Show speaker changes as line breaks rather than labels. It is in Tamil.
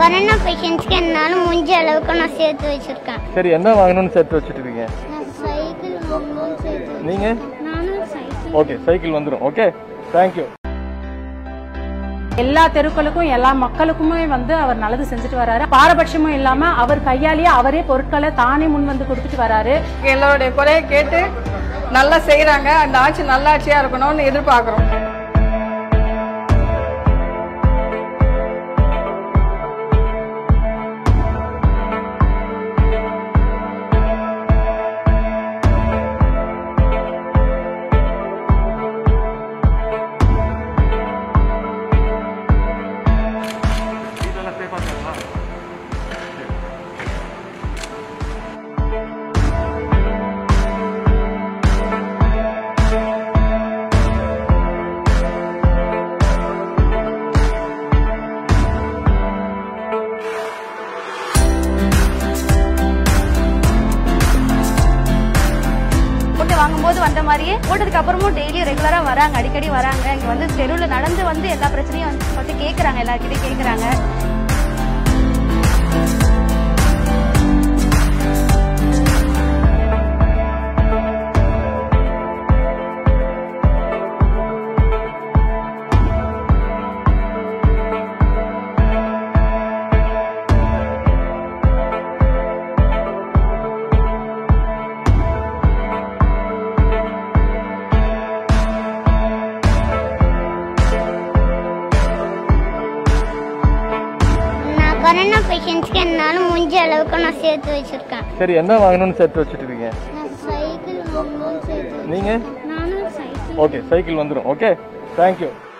கொரோனா பேஷண்ட்ஸ்க்கு என்னால் முடிஞ்ச அளவுக்கு நான் சேர்த்து வச்சிருக்கேன்
சரி என்ன வாங்கணும்னு சேர்த்து வச்சுட்டு இருக்கீங்க
நான் சைக்கிள் வாங்கணும்னு சேர்த்து
நீங்க
நானும் சைக்கிள்
ஓகே சைக்கிள் வந்துடும் ஓகே தேங்க்யூ
எல்லா தெருக்களுக்கும் எல்லா மக்களுக்குமே வந்து அவர் நல்லது செஞ்சுட்டு வராரு பாரபட்சமும் இல்லாம அவர் கையாலேயே அவரே பொருட்களை தானே முன் வந்து கொடுத்துட்டு வராரு
எல்லோருடைய குறையை கேட்டு நல்லா செய்றாங்க அந்த ஆட்சி நல்ல ஆட்சியா இருக்கணும்னு எதிர்பார்க்கிறோம்
ஃபுட்டு வாங்கும்போது வந்த மாதிரியே போட்டதுக்கு அப்புறமும் டெய்லி ரெகுலரா வராங்க அடிக்கடி வராங்க இங்க வந்து தெருவில் நடந்து வந்து எல்லா பிரச்சனையும் வந்து வந்து கேக்குறாங்க எல்லார்கிட்டயும் கேக்குறாங்க
நான் கொரோனா பேஷண்ட்ஸ்க்கு என்னால் முடிஞ்ச அளவுக்கு நான் சேர்த்து வச்சிருக்கேன்
சரி என்ன வாங்கணும்னு சேர்த்து வச்சுட்டு இருக்கீங்க
நான் சைக்கிள் வாங்கணும்னு சேர்த்து
நீங்க
நானும் சைக்கிள்
ஓகே சைக்கிள் வந்துடும் ஓகே தேங்க்யூ